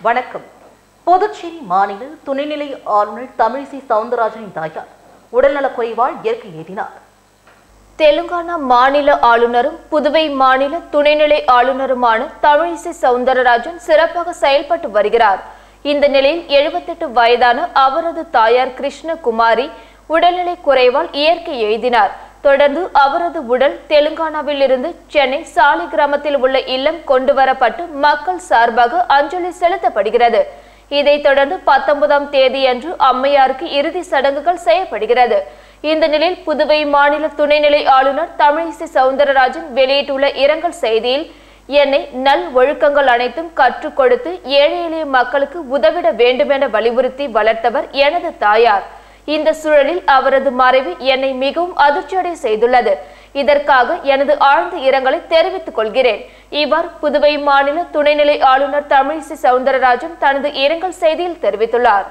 வணக்கம் புதுச்சேரி மாநில துணைநிலை ஆளுநர் தமிழிசை சவுந்தரராஜனின் தாயார் உடல்நலக் குறைவால் இயற்கை எய்தினார் தெலுங்கானா மாநில ஆளுநரும் புதுவை மாநில துணைநிலை ஆளுநருமான தமிழிசை சவுந்தரராஜன் சிறப்பாக செயல்பட்டு வருகிறார் இந்த நிலையில் எழுபத்தெட்டு வயதான அவரது தாயார் கிருஷ்ணகுமாரி உடல்நிலை குறைவால் இயற்கை எழுதினார் தொடர்ந்து அவரது உடல் தெலுங்கானாவில் இருந்து சென்னை சாலை கிராமத்தில் உள்ள இல்லம் கொண்டு வரப்பட்டு மக்கள் சார்பாக அஞ்சலி செலுத்தப்படுகிறது இதைத் தொடர்ந்து பத்தொன்பதாம் தேதியன்று அம்மையாருக்கு இறுதி சடங்குகள் செய்யப்படுகிறது இந்த நிலையில் புதுவை மாநில துணைநிலை ஆளுநர் தமிழிசை சவுந்தரராஜன் வெளியிட்டுள்ள இரங்கல் செய்தியில் என்னை நல் ஒழுக்கங்கள் அனைத்தும் கற்றுக் கொடுத்து ஏழை எளிய மக்களுக்கு உதவிட வேண்டுமென வலியுறுத்தி வளர்த்தவர் எனது தாயார் இந்த சூழலில் அவரது மறைவு என்னை மிகவும் அதிர்ச்சியடை செய்துள்ளது இதற்காக எனது ஆழ்ந்த இரங்கலை தெரிவித்துக் கொள்கிறேன் இவ்வாறு புதுவை மாநில துணைநிலை ஆளுநர் தமிழிசை சவுந்தரராஜன் தனது இரங்கல் செய்தியில் தெரிவித்துள்ளார்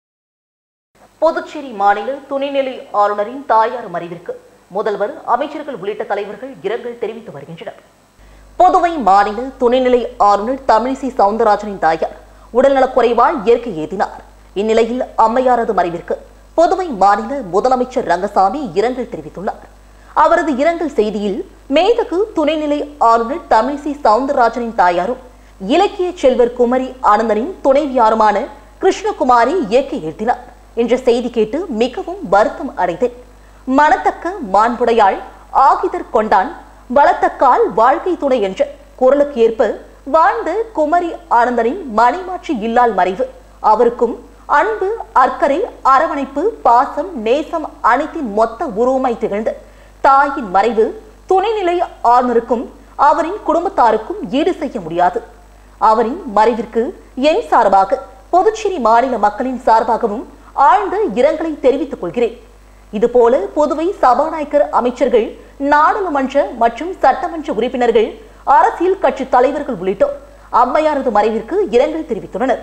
புதுச்சேரி மாநில துணைநிலை ஆளுநரின் தாயார் மறைவிற்கு முதல்வர் அமைச்சர்கள் உள்ளிட்ட தலைவர்கள் இரங்கல் தெரிவித்து வருகின்றனர் புதுவை மாநில துணைநிலை ஆளுநர் தமிழிசை சவுந்தரராஜனின் தாயார் உடல்நலக் குறைவால் இயற்கை எய்தினார் இந்நிலையில் அம்மையாரது மறைவிற்கு புதுவை மாநில முதலமைச்சர் ரங்கசாமி இரங்கல் தெரிவித்துள்ளார் அவரது இரங்கல் செய்தியில் மேதகு துணைநிலை ஆளுநர் தமிழிசை சவுந்தரராஜனின் தாயாரும் இலக்கிய செல்வர் குமரி ஆனந்தனின் துணைவியாருமான கிருஷ்ணகுமாரி இயற்கை எழுதினார் என்ற செய்தி கேட்டு மிகவும் வருத்தம் அடைந்தேன் மனத்தக்க மாண்புடையாள் ஆகிதர் கொண்டான் வளத்தக்கால் வாழ்க்கை துணை என்ற குரலுக்கு ஏற்ப வாழ்ந்த குமரி ஆனந்தனின் மனைமாற்றி இல்லால் மறைவு அவருக்கும் அன்பு அக்கறை அரவணைப்பு பாசம் நேசம் அனைத்தின் மொத்த உருவமாய் திகழ்ந்த தாயின் மறைவு துணைநிலை ஆளுநருக்கும் அவரின் குடும்பத்தாருக்கும் ஈடு செய்ய முடியாது அவரின் மறைவிற்கு என் சார்பாக புதுச்சேரி மாநில மக்களின் சார்பாகவும் ஆழ்ந்த இரங்கலை தெரிவித்துக் கொள்கிறேன் இதுபோல புதுவை சபாநாயகர் அமைச்சர்கள் நாடாளுமன்ற மற்றும் சட்டமன்ற உறுப்பினர்கள் அரசியல் கட்சி தலைவர்கள் உள்ளிட்டோர் அம்மையாரது மறைவிற்கு இரங்கல் தெரிவித்துள்ளனர்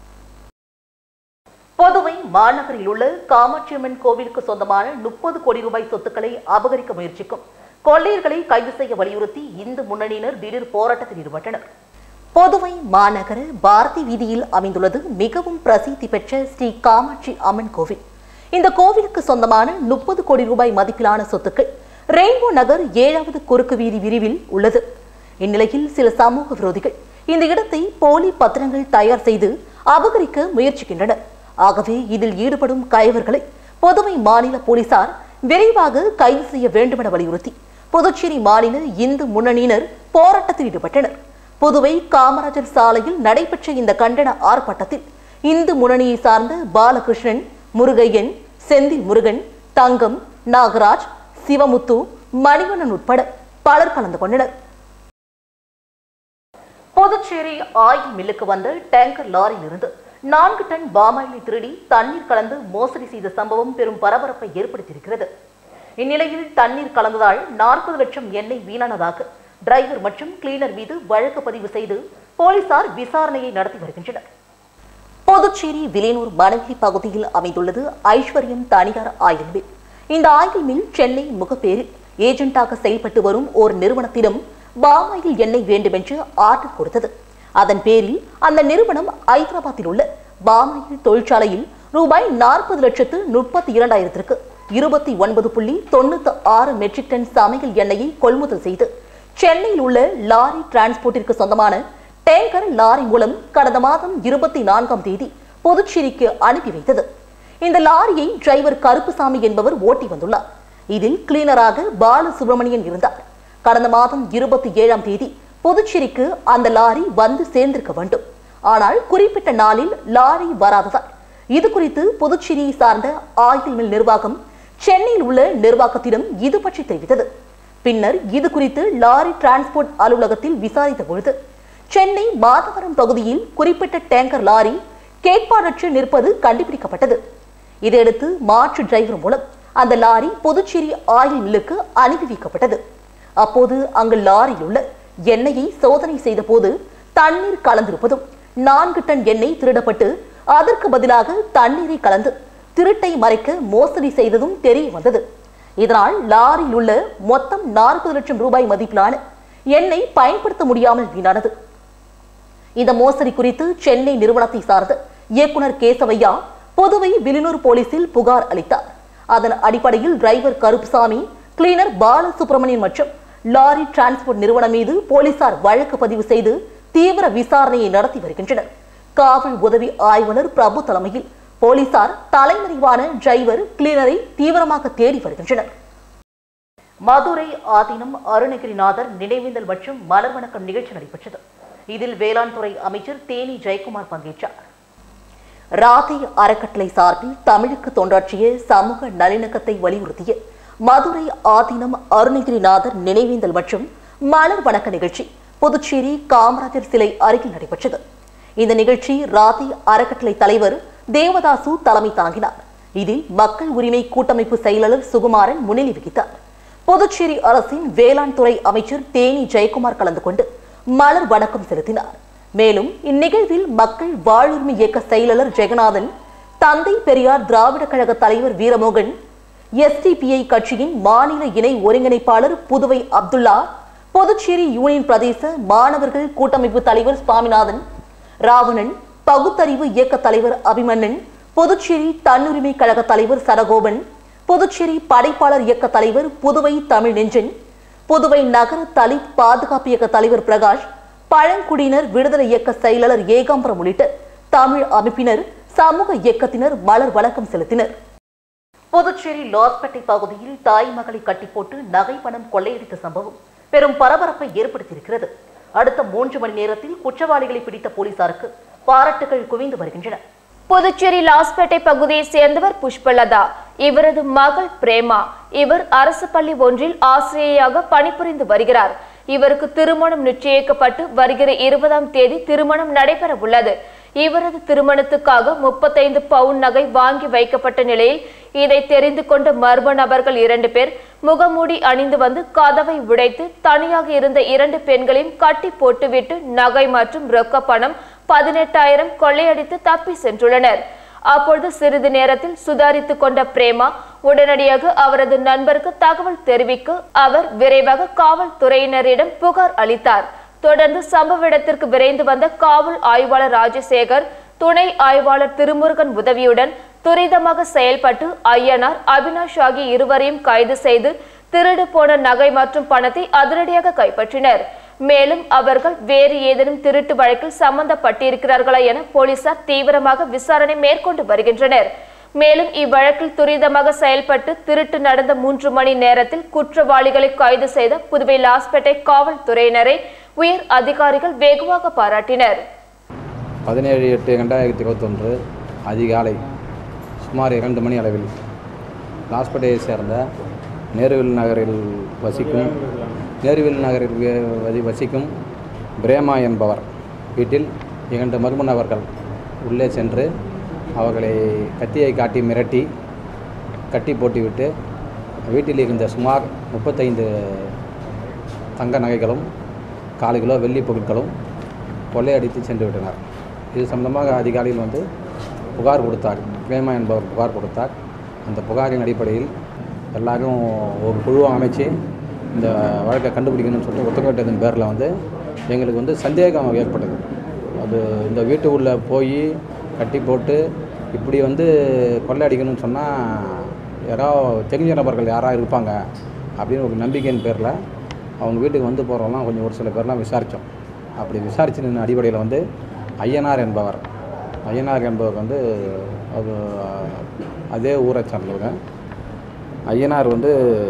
புதுவை மாநகரில் உள்ள காமாட்சியம்மன் கோவிலுக்கு சொந்தமான முப்பது கோடி ரூபாய் சொத்துக்களை அபகரிக்க முயற்சிக்கும் கொள்ளையர்களை கைது செய்ய வலியுறுத்தி இந்து முன்னணியினர் திடீர் போராட்டத்தில் ஈடுபட்டனர் புதுவை மாநகர பாரதி வீதியில் அமைந்துள்ளது மிகவும் பிரசித்தி பெற்ற ஸ்ரீ காமாட்சி அம்மன் கோவில் இந்த கோவிலுக்கு சொந்தமான முப்பது கோடி ரூபாய் மதிப்பிலான சொத்துக்கள் ரெயின்போ நகர் ஏழாவது குறுக்கு வீதி விரிவில் உள்ளது இந்நிலையில் சில சமூக விரோதிகள் இந்த இடத்தை போலி பத்திரங்கள் தயார் செய்து அபகரிக்க முயற்சிக்கின்றனர் ஆகவே இதில் ஈடுபடும் கயவர்களை புதுவை மாநில போலீசார் விரைவாக கைது செய்ய வேண்டுமென வலியுறுத்தி புதுச்சேரி மாநில இந்து முன்னணியினர் போராட்டத்தில் ஈடுபட்டனர் புதுவை காமராஜர் சாலையில் நடைபெற்ற இந்த கண்டன ஆர்ப்பாட்டத்தில் இந்து முன்னணியை சார்ந்த பாலகிருஷ்ணன் முருகையன் செந்தில் முருகன் தங்கம் நாகராஜ் சிவமுத்து மணிவண்ணன் உட்பட பலர் கலந்து கொண்டனர் புதுச்சேரி ஆயில் மில்லுக்கு வந்த டேங்கர் லாரியிலிருந்து நான்கு டன் பாமாயிலை திருடி தண்ணீர் கலந்து மோசடி செய்த சம்பவம் பெரும் பரபரப்பை ஏற்படுத்தியிருக்கிறது இந்நிலையில் தண்ணீர் கலந்ததால் நாற்பது லட்சம் எண்ணெய் வீணானதாக டிரைவர் மற்றும் கிளீனர் மீது வழக்கு பதிவு செய்து போலீசார் விசாரணையை நடத்தி வருகின்றனர் புதுச்சேரி விலையூர் மணலி பகுதியில் அமைந்துள்ளது ஐஸ்வர்யம் தனியார் ஆயில் மில் இந்த ஆயில் மில் சென்னை முகப்பேரில் ஏஜென்ட்டாக செயல்பட்டு வரும் ஒரு நிறுவனத்திடம் பாமாயில் எண்ணெய் வேண்டுமென்று ஆர்டர் கொடுத்தது அதன் பேரில் அந்த நிறுவனம் ஐதராபாத்தில் உள்ள பாமாயில் தொழிற்சாலையில் ரூபாய் நாற்பது லட்சத்து முப்பத்தி இரண்டாயிரத்திற்கு இருபத்தி ஒன்பது புள்ளி தொண்ணூத்தி ஆறு மெட்ரிக் டன் சமையல் எண்ணெயை கொள்முதல் செய்து சென்னையில் உள்ள லாரி டிரான்ஸ்போர்ட்டிற்கு சொந்தமான டேங்கர் லாரி மூலம் கடந்த மாதம் இருபத்தி நான்காம் தேதி புதுச்சேரிக்கு அனுப்பி வைத்தது இந்த லாரியை டிரைவர் கருப்புசாமி என்பவர் ஓட்டி வந்துள்ளார் இதில் கிளீனராக பால சுப்பிரமணியன் இருந்தார் கடந்த மாதம் இருபத்தி ஏழாம் தேதி புதுச்சேரிக்கு அந்த லாரி வந்து சேர்ந்திருக்க வேண்டும் ஆனால் குறிப்பிட்ட நாளில் லாரி வராததால் இது குறித்து புதுச்சேரியை சார்ந்த ஆயில் மில் நிர்வாகம் சென்னையில் உள்ள நிர்வாகத்திடம் இது பற்றி தெரிவித்தது பின்னர் இது குறித்து லாரி டிரான்ஸ்போர்ட் அலுவலகத்தில் விசாரித்த பொழுது சென்னை மாதவரம் பகுதியில் குறிப்பிட்ட டேங்கர் லாரி கேட்பாடற்று நிற்பது கண்டுபிடிக்கப்பட்டது இதையடுத்து மாற்று டிரைவர் மூலம் அந்த லாரி புதுச்சேரி ஆயில் மில்லுக்கு அனுப்பி வைக்கப்பட்டது அப்போது அங்கு லாரியில் உள்ள எண்ணெயை சோதனை செய்த போது தண்ணீர் கலந்திருப்பதும் நான்கு டன் எண்ணெய் திருடப்பட்டு அதற்கு பதிலாக தண்ணீரை கலந்து திருட்டை மறைக்க மோசடி செய்ததும் தெரிய வந்தது இதனால் லாரியில் உள்ள மொத்தம் நாற்பது லட்சம் ரூபாய் மதிப்பிலான எண்ணெய் பயன்படுத்த முடியாமல் வீணானது இந்த மோசடி குறித்து சென்னை நிறுவனத்தை சார்ந்த இயக்குனர் கேசவையா புதுவை வில்லியனூர் போலீசில் புகார் அளித்தார் அதன் அடிப்படையில் டிரைவர் கருப்புசாமி கிளீனர் பாலசுப்ரமணியன் மற்றும் லாரி டிரான்ஸ்போர்ட் நிறுவனம் மீது போலீசார் வழக்கு பதிவு செய்து தீவிர விசாரணையை நடத்தி வருகின்றனர் காவல் உதவி ஆய்வாளர் பிரபு தலைமையில் போலீசார் தலைமறைவான டிரைவர் கிளீனரை தீவிரமாக தேடி வருகின்றனர் மதுரை ஆதீனம் அருணகிரிநாதர் நினைவேந்தல் மற்றும் மலர் வணக்கம் நிகழ்ச்சி நடைபெற்றது இதில் வேளாண் துறை அமைச்சர் தேனி ஜெயக்குமார் பங்கேற்றார் ராதை அறக்கட்டளை சார்பில் தமிழுக்கு தொண்டாற்றிய சமூக நல்லிணக்கத்தை வலியுறுத்திய மதுரை ஆதீனம் அருணகிரிநாதர் நினைவேந்தல் மற்றும் மலர் வணக்க நிகழ்ச்சி புதுச்சேரி காமராஜர் சிலை அருகில் நடைபெற்றது இந்த நிகழ்ச்சி ராதை அறக்கட்டளை தலைவர் தேவதாசு தலைமை தாங்கினார் இதில் மக்கள் உரிமை கூட்டமைப்பு செயலாளர் சுகுமாரன் முன்னிலை வகித்தார் புதுச்சேரி அரசின் வேளாண் துறை அமைச்சர் தேனி ஜெயக்குமார் கலந்து கொண்டு மலர் வணக்கம் செலுத்தினார் மேலும் இந்நிகழ்வில் மக்கள் வாழ்வுரிமை இயக்க செயலாளர் ஜெகநாதன் தந்தை பெரியார் திராவிட கழக தலைவர் வீரமோகன் எஸ்டிபிஐ கட்சியின் மாநில இணை ஒருங்கிணைப்பாளர் புதுவை அப்துல்லா புதுச்சேரி யூனியன் பிரதேச மாணவர்கள் கூட்டமைப்பு தலைவர் சுவாமிநாதன் ராவணன் பகுத்தறிவு இயக்க தலைவர் அபிமன்னன் புதுச்சேரி தன்னுரிமை கழக தலைவர் சரகோபன் புதுச்சேரி படைப்பாளர் இயக்க தலைவர் புதுவை தமிழ் நெஞ்சன் புதுவை நகர தலித் பாதுகாப்பு இயக்க தலைவர் பிரகாஷ் பழங்குடியினர் விடுதலை இயக்க செயலாளர் ஏகாம்பரம் உள்ளிட்ட தமிழ் அமைப்பினர் சமூக இயக்கத்தினர் மலர் வணக்கம் செலுத்தினர் புதுச்சேரி லாஸ்பேட்டை பகுதியில் தாய் மகளை கட்டி போட்டு நகை பணம் கொள்ளையடித்த சம்பவம் பெரும் பரபரப்பை ஏற்படுத்தியிருக்கிறது அடுத்த மூன்று மணி நேரத்தில் குற்றவாளிகளை பிடித்த போலீசாருக்கு பாராட்டுகள் குவிந்து வருகின்றன புதுச்சேரி லாஸ்பேட்டை பகுதியைச் சேர்ந்தவர் புஷ்பலதா இவரது மகள் பிரேமா இவர் அரசு பள்ளி ஒன்றில் ஆசிரியையாக பணிபுரிந்து வருகிறார் இவருக்கு திருமணம் நிச்சயிக்கப்பட்டு வருகிற இருபதாம் தேதி திருமணம் நடைபெற உள்ளது இவரது திருமணத்துக்காக முப்பத்தைந்து பவுன் நகை வாங்கி வைக்கப்பட்ட நிலையில் இதை தெரிந்து கொண்ட மர்ம நபர்கள் இரண்டு பேர் முகமூடி அணிந்து வந்து கதவை உடைத்து தனியாக இருந்த இரண்டு பெண்களையும் கட்டி போட்டுவிட்டு நகை மற்றும் ரொக்க பணம் பதினெட்டாயிரம் கொள்ளையடித்து தப்பி சென்றுள்ளனர் அப்பொழுது சிறிது நேரத்தில் சுதாரித்துக் கொண்ட பிரேமா உடனடியாக அவரது நண்பருக்கு தகவல் தெரிவிக்க அவர் விரைவாக காவல்துறையினரிடம் புகார் அளித்தார் தொடர்ந்து சம்பவ இடத்திற்கு விரைந்து வந்த காவல் ஆய்வாளர் ராஜசேகர் துணை ஆய்வாளர் திருமுருகன் உதவியுடன் துரிதமாக செயல்பட்டு ஐயனார் அபினாஷ் ஆகிய இருவரையும் கைது செய்து திருடு போன நகை மற்றும் பணத்தை அதிரடியாக கைப்பற்றினர் மேலும் அவர்கள் வேறு ஏதேனும் திருட்டு வழக்கில் சம்பந்தப்பட்டிருக்கிறார்களா என போலீசார் தீவிரமாக விசாரணை மேற்கொண்டு வருகின்றனர் மேலும் இவ்வழக்கில் துரிதமாக செயல்பட்டு திருட்டு நடந்த மூன்று மணி நேரத்தில் குற்றவாளிகளை கைது செய்த புதுவை லாஸ்பேட்டை காவல்துறையினரை உயர் அதிகாரிகள் வெகுவாக பாராட்டினர் பதினேழு எட்டு ரெண்டாயிரத்தி இருபத்தொன்று அதிகாலை சுமார் இரண்டு மணி அளவில் லாஸ்பேட்டையை சேர்ந்த நேருவில் நகரில் வசிக்கும் நேருவில் நகரில் வே- வசி- வசிக்கும் பிரேமா என்பவர் வீட்டில் இரண்டு மர்ம நபர்கள் உள்ளே சென்று அவர்களை கத்தியை காட்டி மிரட்டி கட்டி போட்டுவிட்டு வீட்டில் இருந்த சுமார் முப்பத்தைந்து தங்க நகைகளும் காலு கிலோ வெள்ளி பொருட்களும் கொள்ளையடித்து சென்று விட்டனர் இது சம்பந்தமாக அதிகாலையில் வந்து புகார் கொடுத்தார் பிரேமா என்பவர் புகார் கொடுத்தார் அந்த புகாரின் அடிப்படையில் எல்லாரும் ஒரு குழுவை அமைச்சு இந்த வழக்கை கண்டுபிடிக்கணும்னு சொல்லிட்டு ஒத்துக்கிட்டதன் பேரில் வந்து எங்களுக்கு வந்து சந்தேகம் ஏற்பட்டது அது இந்த வீட்டு உள்ளே போய் கட்டி போட்டு இப்படி வந்து கொள்ளையடிக்கணும்னு சொன்னால் யாரோ தெரிஞ்ச நபர்கள் யாராக இருப்பாங்க அப்படின்னு ஒரு நம்பிக்கையின் பேரில் அவங்க வீட்டுக்கு வந்து போகிறவங்களாம் கொஞ்சம் ஒரு சில பேர்லாம் விசாரித்தோம் அப்படி விசாரிச்சின அடிப்படையில் வந்து ஐயனார் என்பவர் ஐயனார் என்பவர் வந்து அது அதே ஊரை சார்ந்தவங்க ஐயனார் வந்து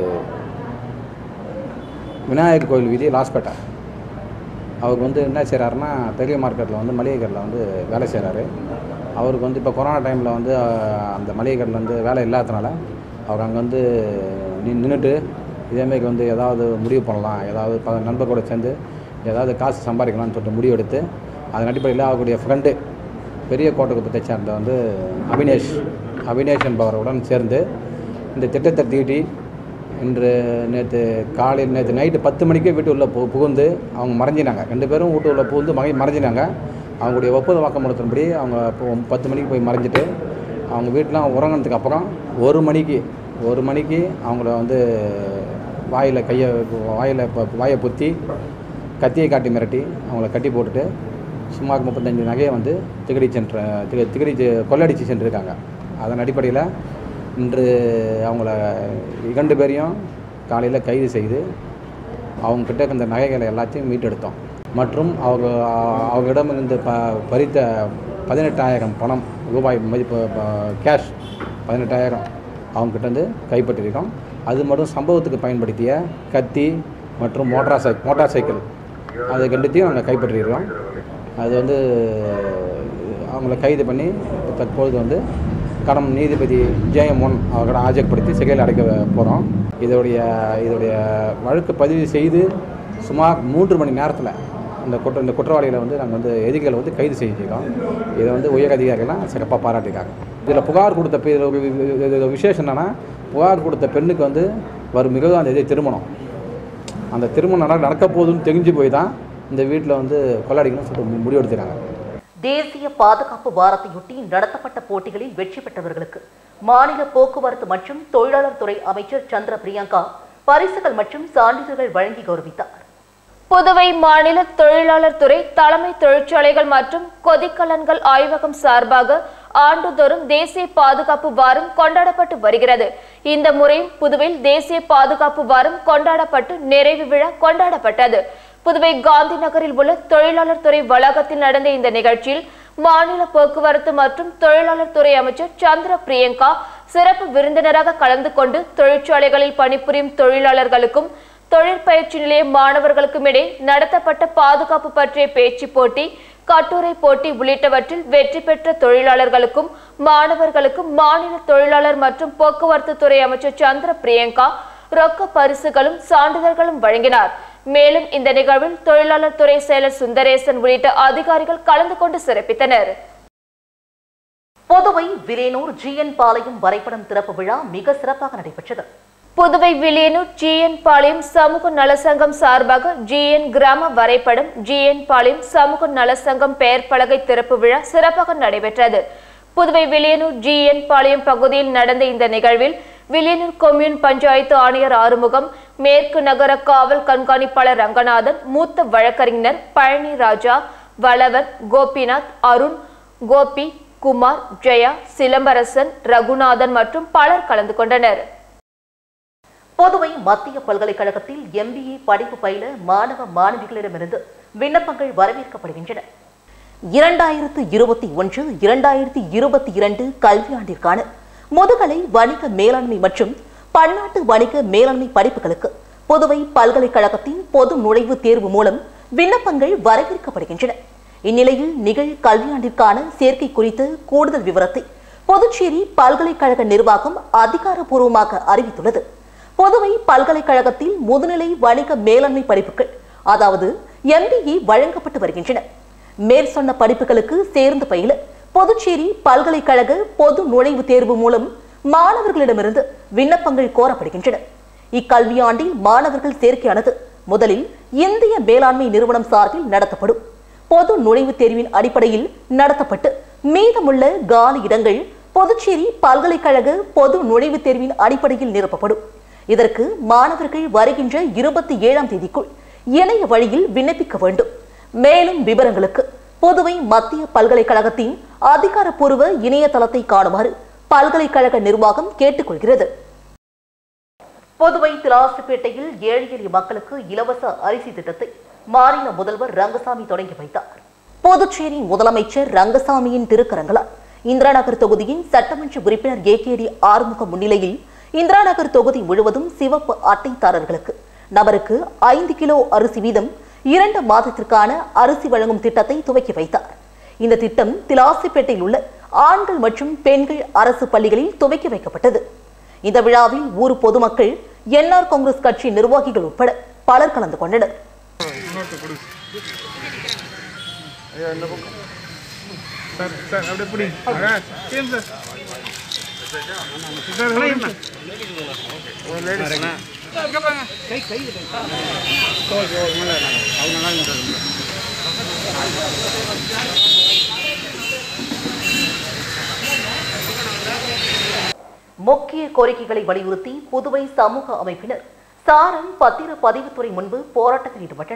விநாயகர் கோயில் வீதி லாஸ்பேட்டை அவர் வந்து என்ன செய்கிறாருன்னா பெரிய மார்க்கெட்டில் வந்து மளிகை கடையில் வந்து வேலை செய்கிறாரு அவருக்கு வந்து இப்போ கொரோனா டைமில் வந்து அஹ், அந்த மளிகை கடையில் வந்து வேலை இல்லாததுனால அவர் அங்கே வந்து நி நின்றுட்டு இதேமாரி வந்து ஏதாவது முடிவு பண்ணலாம் ஏதாவது ப நண்பர்களோட சேர்ந்து ஏதாவது காசு சம்பாதிக்கலாம்னு சொல்லிட்டு முடிவு எடுத்து அதன் அடிப்படையில் அவருடைய ஃப்ரெண்டு பெரிய கோட்டக்குப்பத்தை சேர்ந்த வந்து அபினேஷ் அபினேஷ் என்பவருடன் சேர்ந்து இந்த திட்டத்தை தீட்டி இன்று நேற்று காலையில் நேற்று நைட்டு பத்து மணிக்கே வீட்டு உள்ள பு புகுந்து அவங்க மறைஞ்சினாங்க ரெண்டு பேரும் வீட்டு உள்ள புகுந்து மகை மறைஞ்சினாங்க அவங்களுடைய ஒப்புதல் வாக்குமூலத்தின்படி அவங்க இப்போ பத்து மணிக்கு போய் மறைஞ்சிட்டு அவங்க வீட்டிலாம் உறங்கினதுக்கு அப்புறம் ஒரு மணிக்கு ஒரு மணிக்கு அவங்கள வந்து வாயில் கையை வாயில் வாயை பொத்தி கத்தியை காட்டி மிரட்டி அவங்கள கட்டி போட்டுட்டு சுமார் முப்பத்தஞ்சு நகையை வந்து திகடி சென்ற திக திகடி செ- கொள்ளடிச்சு சென்றிருக்காங்க அதன் அடிப்படையில் இன்று அவங்கள இரண்டு பேரையும் காலையில் கைது செய்து அவங்கக்கிட்ட இருந்த நகைகளை எல்லாத்தையும் மீட்டெடுத்தோம் மற்றும் அவங்க அவங்களிடமிருந்து ப பறித்த பதினெட்டாயிரம் பணம் ரூபாய் மதிப்பு கேஷ் பதினெட்டாயிரம் அவங்ககிட்ட இருந்து கைப்பற்றியிருக்கோம் அது மட்டும் சம்பவத்துக்கு பயன்படுத்திய கத்தி மற்றும் மோட்டார் சைக் மோட்டார் சைக்கிள் அது ரெண்டுத்தையும் நாங்கள் கைப்பற்றியிருக்கோம் அது வந்து அவங்கள கைது பண்ணி தற்பொழுது வந்து கடம் நீதிபதி ஜெயம் ஒன் அவர்களை ஆஜர்படுத்தி சிறையில் அடைக்க போகிறோம் இதோடைய இதோடைய வழக்கு பதிவு செய்து சுமார் மூன்று மணி நேரத்தில் இந்த குற்ற இந்த குற்றவாளிகளை வந்து நாங்கள் வந்து எதிரிகளை வந்து கைது செஞ்சுருக்கோம் இதை வந்து உயர் அதிகாரிகள்லாம் சிறப்பாக பாராட்டியிருக்காங்க இதில் புகார் கொடுத்த பெ- இது ஒரு வி- இது ஒரு விசேஷம் என்னென்னா புகார் கொடுத்த பெண்ணுக்கு வந்து வரும் இருபதாம் தேதி திருமணம் அந்த திருமணம் நட- நடக்க போகுதுன்னு தெரிஞ்சு போய் தான் இந்த வீட்டில் வந்து கொள்ளாடிக்கணும்னு சொல்லிட்டு மு- முடிவெடுத்துருக்காங்க தேசிய பாதுகாப்பு வாரத்தையொட்டி நடத்தப்பட்ட போட்டிகளில் வெற்றி பெற்றவர்களுக்கு மாநில போக்குவரத்து மற்றும் தொழிலாளர் துறை அமைச்சர் சந்திர பிரியங்கா பரிசுகள் மற்றும் சான்றிதழ்கள் வழங்கி கௌரவித்தார் புதுவை மாநில தொழிலாளர் துறை தலைமை தொழிற்சாலைகள் மற்றும் கொதிக்கலன்கள் ஆய்வகம் சார்பாக ஆண்டுதோறும் தேசிய பாதுகாப்பு வாரம் கொண்டாடப்பட்டு வருகிறது இந்த முறையும் புதுவையில் தேசிய பாதுகாப்பு வாரம் கொண்டாடப்பட்டு நிறைவு விழா கொண்டாடப்பட்டது புதுவை காந்தி நகரில் உள்ள தொழிலாளர் துறை வளாகத்தில் நடந்த இந்த நிகழ்ச்சியில் மாநில போக்குவரத்து மற்றும் தொழிலாளர் துறை அமைச்சர் சந்திர பிரியங்கா சிறப்பு விருந்தினராக கலந்து கொண்டு தொழிற்சாலைகளில் பணிபுரியும் தொழிலாளர்களுக்கும் தொழிற்பயிற்சி நிலைய மாணவர்களுக்கும் இடையே நடத்தப்பட்ட பாதுகாப்பு பற்றிய பேச்சு போட்டி கட்டுரை போட்டி உள்ளிட்டவற்றில் வெற்றி பெற்ற தொழிலாளர்களுக்கும் மாணவர்களுக்கும் மாநில தொழிலாளர் மற்றும் போக்குவரத்து துறை அமைச்சர் சந்திர பிரியங்கா ரொக்க பரிசுகளும் சான்றிதழ்களும் வழங்கினார் மேலும் இந்த நிகழ்வில் தொழிலாளர் துறை செயலர் சுந்தரேசன் உள்ளிட்ட அதிகாரிகள் கலந்து கொண்டு சிறப்பித்தனர் புதுவை விலேனூர் ஜிஎன் பாளையம் வரைபடம் திறப்பு விழா மிக சிறப்பாக நடைபெற்றது புதுவை வில்லியனூர் ஜிஎன் பாளையம் சமூக நலசங்கம் சார்பாக ஜிஎன் கிராம வரைபடம் ஜிஎன் பாளையம் சமூக நலசங்கம் பெயர் பலகை திறப்பு விழா சிறப்பாக நடைபெற்றது புதுவை வில்லியனூர் ஜிஎன் பாளையம் பகுதியில் நடந்த இந்த நிகழ்வில் வில்லியனூர் கொம்யூன் பஞ்சாயத்து ஆணையர் ஆறுமுகம் மேற்கு நகர காவல் கண்காணிப்பாளர் ரங்கநாதன் மூத்த வழக்கறிஞர் பழனி ராஜா வளவன் கோபிநாத் அருண் கோபி குமார் ஜெயா சிலம்பரசன் ரகுநாதன் மற்றும் பலர் கலந்து கொண்டனர் புதுவை மத்திய பல்கலைக்கழகத்தில் எம்பிஏ படிப்பு பயில மாணவ மாணவிகளிடமிருந்து விண்ணப்பங்கள் வரவேற்கப்படுகின்றன இரண்டாயிரத்து இருபத்தி ஒன்று இரண்டாயிரத்தி இருபத்தி இரண்டு கல்வியாண்டிற்கான முதுகலை வணிக மேலாண்மை மற்றும் பன்னாட்டு வணிக மேலாண்மை படிப்புகளுக்கு புதுவை பல்கலைக்கழகத்தின் பொது நுழைவுத் தேர்வு மூலம் விண்ணப்பங்கள் வரவேற்கப்படுகின்றன இந்நிலையில் நிகழ் கல்வியாண்டிற்கான சேர்க்கை குறித்த கூடுதல் விவரத்தை புதுச்சேரி பல்கலைக்கழக நிர்வாகம் அதிகாரப்பூர்வமாக அறிவித்துள்ளது புதுவை பல்கலைக்கழகத்தில் முதுநிலை வணிக மேலாண்மை படிப்புகள் அதாவது எம்பிஏ வழங்கப்பட்டு வருகின்றன மேற்சொன்ன படிப்புகளுக்கு சேர்ந்து பயில புதுச்சேரி பல்கலைக்கழக பொது நுழைவுத் தேர்வு மூலம் மாணவர்களிடமிருந்து விண்ணப்பங்கள் கோரப்படுகின்றன இக்கல்வியாண்டில் மாணவர்கள் சேர்க்கையானது முதலில் இந்திய மேலாண்மை நிறுவனம் சார்பில் நடத்தப்படும் பொது நுழைவுத் தேர்வின் அடிப்படையில் நடத்தப்பட்டு மீதமுள்ள காலி இடங்கள் புதுச்சேரி பல்கலைக்கழக பொது நுழைவுத் தேர்வின் அடிப்படையில் நிரப்பப்படும் இதற்கு மாணவர்கள் வருகின்ற இருபத்தி ஏழாம் தேதிக்குள் இணைய வழியில் விண்ணப்பிக்க வேண்டும் மேலும் விவரங்களுக்கு புதுவை மத்திய பல்கலைக்கழகத்தின் அதிகாரப்பூர்வ இணையதளத்தை காணுமாறு பல்கலைக்கழக நிர்வாகம் கேட்டுக்கொள்கிறது புதுவை திலாசுப்பேட்டையில் ஏழை எளிய மக்களுக்கு இலவச அரிசி திட்டத்தை மாநில முதல்வர் ரங்கசாமி தொடங்கி வைத்தார் புதுச்சேரி முதலமைச்சர் ரங்கசாமியின் திருக்கரங்களால் இந்திரா நகர் தொகுதியின் சட்டமன்ற உறுப்பினர் ஏ கே டி ஆறுமுகம் முன்னிலையில் இந்திரா நகர் தொகுதி முழுவதும் சிவப்பு அட்டைதாரர்களுக்கு நபருக்கு ஐந்து கிலோ அரிசி வீதம் இரண்டு மாதத்திற்கான அரிசி வழங்கும் திட்டத்தை துவக்கி வைத்தார் இந்த திட்டம் திலாசிப்பேட்டையில் உள்ள ஆண்கள் மற்றும் பெண்கள் அரசு பள்ளிகளில் துவக்கி வைக்கப்பட்டது இந்த விழாவில் ஊர் பொதுமக்கள் என்ஆர் காங்கிரஸ் கட்சி நிர்வாகிகள் உட்பட பலர் கலந்து கொண்டனர் சார் சார் அப்படியே பிடி ஆ, சேம் சார் சார் ஒரு நிமிஷம். ஒரு லேடிஸ் சார், இங்க பாருங்க. ஓகே, ஓகே, மேல இருங்க. அவங்க நல்லா இருக்காங்க. முக்கிய கோரிக்கைகளை வலியுறுத்தி புதுவை சமூக அமைப்பினர் சாரம் பத்திர பதிவுத்துறை முன்பு போராட்டத்தில் ஈடுபட்டனர்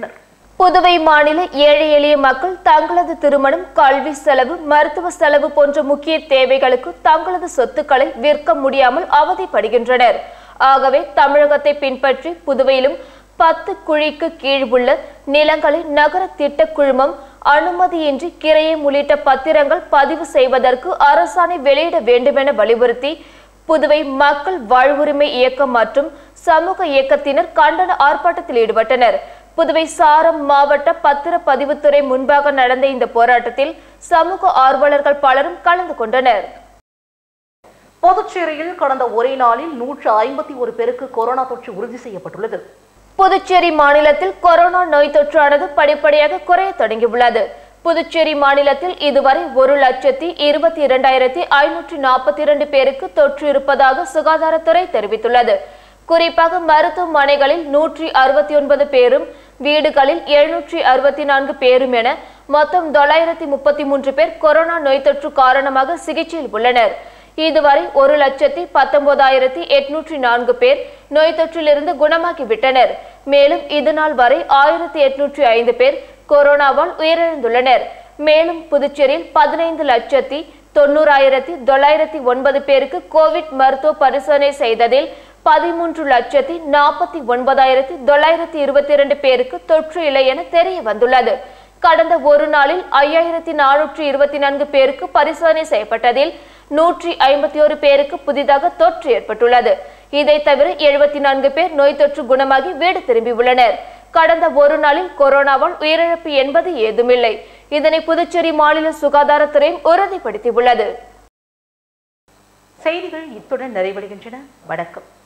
புதுவை மாநில ஏழை எளிய மக்கள் தங்களது திருமணம் கல்வி செலவு மருத்துவ செலவு போன்ற முக்கிய தேவைகளுக்கு தங்களது சொத்துக்களை விற்க முடியாமல் அவதிப்படுகின்றனர் ஆகவே தமிழகத்தை பின்பற்றி புதுவையிலும் பத்து குழிக்கு கீழ் உள்ள நிலங்களை நகர திட்ட குழுமம் அனுமதியின்றி கிரையம் உள்ளிட்ட பத்திரங்கள் பதிவு செய்வதற்கு அரசாணை வெளியிட வேண்டுமென வலியுறுத்தி புதுவை மக்கள் வாழ்வுரிமை இயக்கம் மற்றும் சமூக இயக்கத்தினர் கண்டன ஆர்ப்பாட்டத்தில் ஈடுபட்டனர் புதுவை சாரம் மாவட்ட பத்திரப்பதிவுத்துறை முன்பாக நடந்த இந்த போராட்டத்தில் சமூக ஆர்வலர்கள் பலரும் கலந்து கொண்டனர் புதுச்சேரியில் கடந்த ஒரே நாளில் நூற்று ஐம்பத்தி ஒரு பேருக்கு கொரோனா தொற்று உறுதி செய்யப்பட்டுள்ளது புதுச்சேரி மாநிலத்தில் கொரோனா நோய் தொற்றானது படிப்படியாக குறைய தொடங்கியுள்ளது புதுச்சேரி மாநிலத்தில் இதுவரை ஒரு லட்சத்தி இருபத்தி இரண்டாயிரத்தி ஐநூற்றி நாற்பத்தி இரண்டு பேருக்கு தொற்று இருப்பதாக சுகாதாரத்துறை தெரிவித்துள்ளது குறிப்பாக மருத்துவமனைகளில் நூற்றி அறுபத்தி ஒன்பது பேரும் வீடுகளில் எழுநூற்றி அறுபத்தி நான்கு பேரும் என மொத்தம் தொள்ளாயிரத்தி முப்பத்தி மூன்று பேர் கொரோனா நோய் தொற்று காரணமாக சிகிச்சையில் உள்ளனர் இதுவரை ஒரு லட்சத்தி பத்தொன்பதாயிரத்தி எட்நூற்றி நான்கு பேர் நோய் தொற்றிலிருந்து குணமாகிவிட்டனர் மேலும் இதுநாள் வரை ஆயிரத்தி எட்நூற்றி ஐந்து பேர் கொரோனாவால் உயிரிழந்துள்ளனர் மேலும் புதுச்சேரியில் பதினைந்து லட்சத்தி தொண்ணூறாயிரத்தி தொள்ளாயிரத்தி ஒன்பது பேருக்கு கோவிட் மருத்துவ பரிசோதனை செய்ததில் பதிமூன்று லட்சத்தி நாற்பத்தி ஒன்பதாயிரத்தி தொள்ளாயிரத்தி இருபத்தி இரண்டு பேருக்கு தொற்று இல்லை என தெரிய வந்துள்ளது கடந்த ஒரு நாளில் ஐயாயிரத்தி நானூற்றி இருபத்தி நான்கு பேருக்கு பரிசோதனை செய்யப்பட்டதில் நூற்றி ஐம்பத்தி ஒரு பேருக்கு புதிதாக தொற்று ஏற்பட்டுள்ளது இதை தவிர எழுபத்தி நான்கு பேர் நோய் தொற்று குணமாகி வீடு திரும்பியுள்ளனர் கடந்த ஒரு நாளில் கொரோனாவால் உயிரிழப்பு என்பது ஏதுமில்லை இதனை புதுச்சேரி மாநில சுகாதாரத்துறையும் உறுதிப்படுத்தியுள்ளது செய்திகள் இத்துடன் நிறைவடைகின்றன வணக்கம்